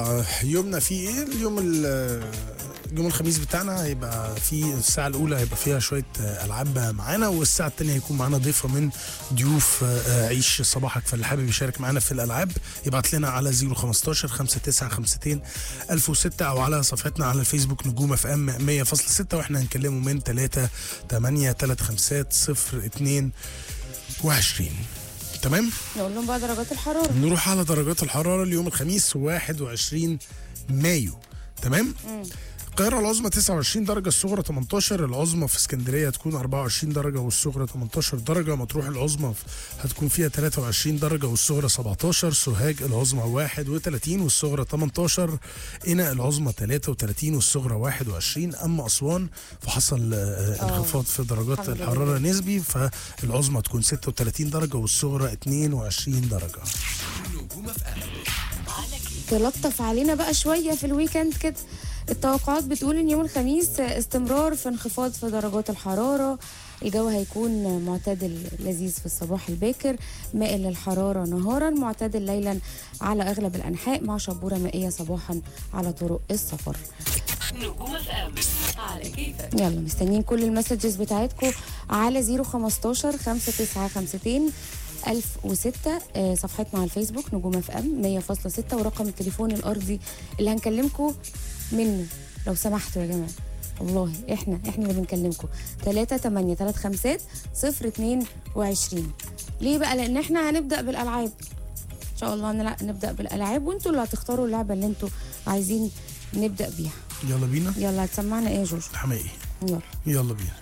يومنا فيه ايه اليوم ال- يوم الخميس بتاعنا هيبقى في الساعة الأولى هيبقى فيها شوية ألعاب معانا والساعة التانية هيكون معانا ضيفة من ضيوف آه، عيش صباحك فاللي حابب يشارك معانا في الألعاب يبعت لنا على 015 5952 1006 أو على صفحتنا على الفيسبوك نجوم اف ام 100.6 واحنا هنكلمه من 3 8 3 5 0 2 20 تمام؟ نقول لهم بقى درجات الحراره نروح على درجات الحرارة اليوم الخميس 21 مايو تمام؟ القاهرة العظمى 29 درجة الصغرى 18 العظمى في اسكندرية هتكون 24 درجة والصغرى 18 درجة مطروح العظمى هتكون فيها 23 درجة والصغرى 17 سوهاج العظمى 31 والصغرى 18 قنا العظمى 33 والصغرى 21 أما أسوان فحصل آه، انخفاض في درجات الحمد لله. الحرارة نسبي فالعظمى تكون 36 درجة والصغرى 22 درجة تلطف علينا بقى شويه في الويكند كده التوقعات بتقول ان يوم الخميس استمرار في انخفاض في درجات الحراره الجو هيكون معتدل لذيذ في الصباح الباكر مائل للحرارة نهارا معتدل ليلا على أغلب الأنحاء مع شبورة مائية صباحا على طرق السفر نجوم اف ام على كيفك يلا مستنيين كل المسجز بتاعتكم على 015 5952 1006 آه، صفحتنا على الفيسبوك نجوم اف ام 100.6 ورقم التليفون الارضي اللي هنكلمكم منه لو سمحتوا يا جماعه والله احنا احنا اللي بنكلمكم 3 8 3 5 0 22 ليه بقى لان احنا هنبدا بالالعاب ان شاء الله نلع- نبدا بالالعاب وانتوا اللي هتختاروا اللعبه اللي انتوا عايزين نبدا بيها يلا بينا يلا هتسمعنا ايه يا جوجو حماقي يلا يلا بينا